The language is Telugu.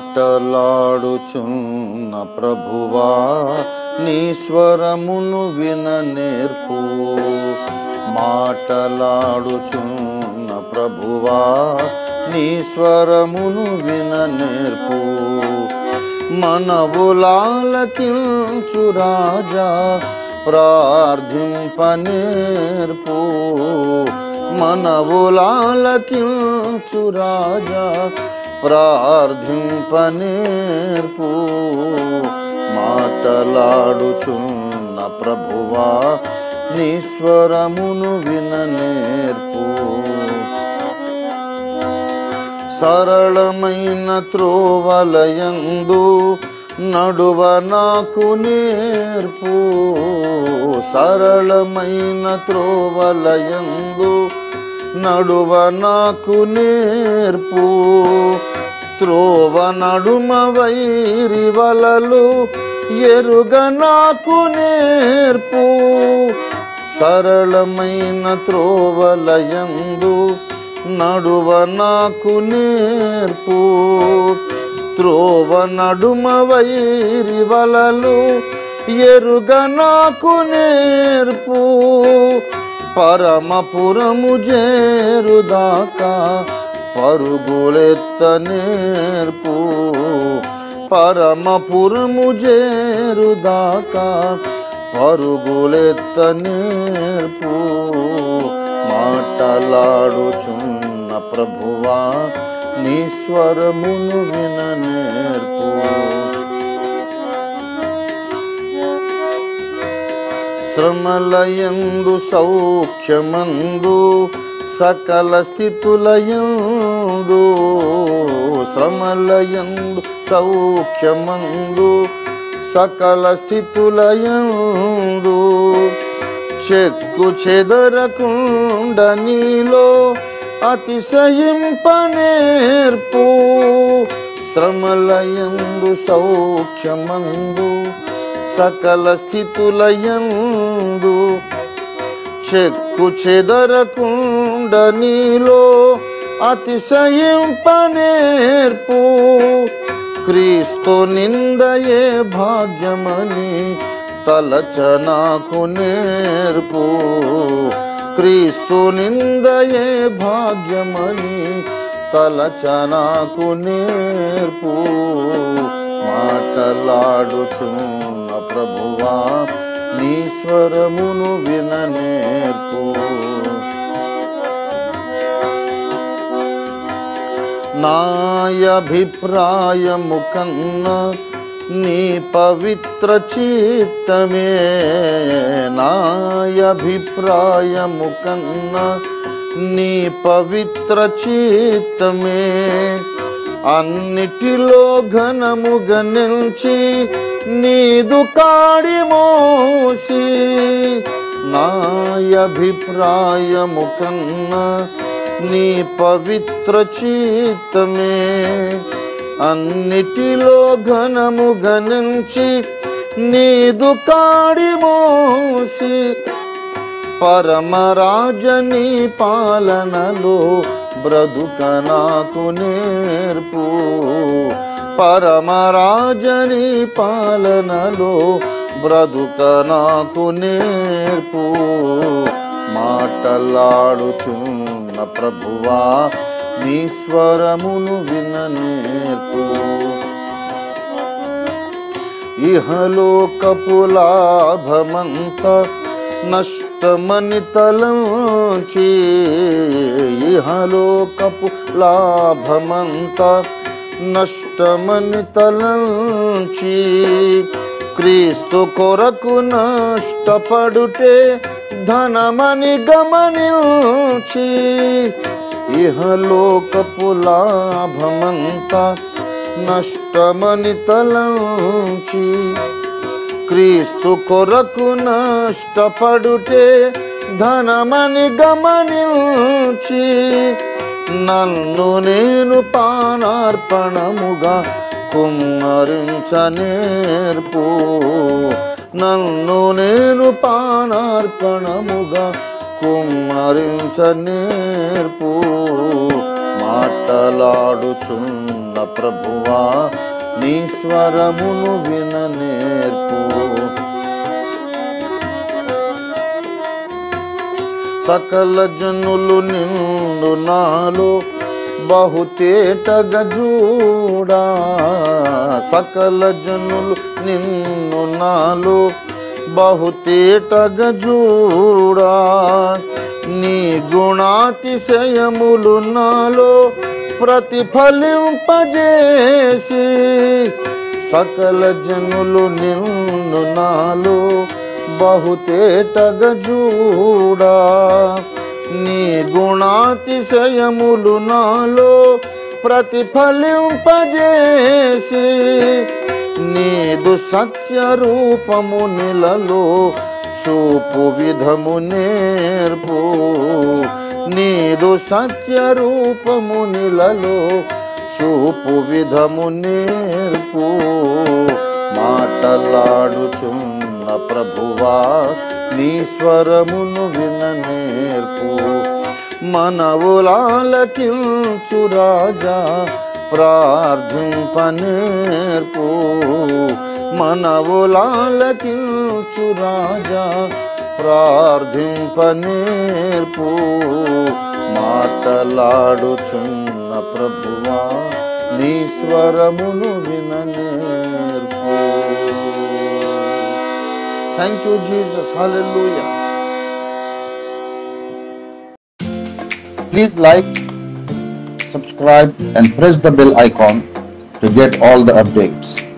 మాటలాడుచున్న ప్రభువా నీ స్వరమును విన నేర్పు మాటలాడుచున్న ప్రభువా నీ స్వరమును విన నేర్పు మనవులాలకించు రాజా ప్రార్థింపనేర్పు మనవులాలకించు రాజా ప్రార్థింపనేర్పు మాటలాడుచున్న ప్రభువా నీశ్వరమును విన నేర్పు సరళమైన త్రోవలయందు నడువ నాకు నేర్పు సరళమైన త్రోవలయందు నడువ నాకు నేర్పు త్రోవ నడుమ వైరి వలలు ఎరుగ నాకు నేర్పు సరళమైన త్రోవలయందు నడువ నాకు నేర్పు త్రోవ నడుమ వైరి వలలు ఎరుగ నాకు నేర్పు పరమపురము చేరుదాకా పరుగులెత్త నేర్పు పరమపురము చేరుదాకా పరుగులెత్త నేర్పు మాటలాడుచున్న ప్రభువా నీ స్వరమును విన నేర్పు శ్రమలయందు సౌఖ్యమందు సకల స్థితులయందు శ్రమలయందు సౌఖ్యమందు సకల స్థితులయందు చెక్కు చెదరకుండ నీలో అతిశయింపనేర్పు శ్రమలయందు సౌఖ్యమందు సకల స్థితులయందు చెక్కు చెదరకుండ నీలో అతిశయింపనేర్పు క్రీస్తు నిందయే భాగ్యమని తలచ నాకు నేర్పు క్రీస్తు నిందయే భాగ్యమని తలచ నాకు నేర్పు మాటలాడుచున్న ప్రభువా నీ స్వరమును విన నేర్పు నాయభిప్రాయము కన్నా నీ పవిత్ర చిత్తమే నాయభిప్రాయము కన్నా నీ పవిత్ర చిత్తమే అన్నిటిలో ఘనముగా నిలిచి నీదు కాడి మోసి నాయభిప్రాయము కన్నా నీ పవిత్ర చిత్తమే అన్నిటిలో ఘనము గణించి నీదు కాడి మోసి పరమరాజని పాలనలో బ్రతుక నాకు నేర్పు పరమరాజని పాలనలో బ్రతుక నాకు నేర్పు మాటలాడుచున్న ప్రభువా నీ స్వరమును విన నేర్పు ఇహలోకపు లాభమంత నష్టమని తలంచి ఇహలోకపు లాభమంత నష్టమని తలంచి క్రీస్తు కొరకు నష్టపడుటే ధనమని గమనించి ఇహలోకపు లాభమంతా నష్టమని తలంచి క్రీస్తు కొరకు నష్టపడుటే ధనమని గమనించి నన్ను నేను పానార్పణముగా కుమ్మరించనేర్పు నన్ను నేను పానార్పణముగా కుమ్మరించనేర్పు మాటలాడుచున్న ప్రభువా నీ స్వరమును విన నేర్పు సకల జనులు నిన్ను నాలో బహుతేటగా చూడా సకల జనులు నిన్ను నాలో బహుతేటగా చూడా నీ గుణాతిశయములు నాలో ప్రతిఫలింపజేసి సకల జనులు నిన్ను నాలో బహుతేటగా చూడా నీ గుణాతిశయములు నాలో ప్రతిఫలింపజేసి నీదు సత్య రూపము నిలలో చూపు విధము నేర్పు నీదు సత్య రూపము నిలలో చూపు విధము నేర్పు మాటలాడుచున్న ప్రభువా నీ స్వరమును విన నేర్పు మనవులాలకించు రాజా ప్రార్థింప నేర్పు మనవులాలకించు రాజా ప్రార్థింప నేర్పు మాటలాడుచున్న ప్రభువా నీ స్వరమును విన నేర్పు thank you Jesus hallelujah Please like, subscribe, and press the bell icon to get all the updates.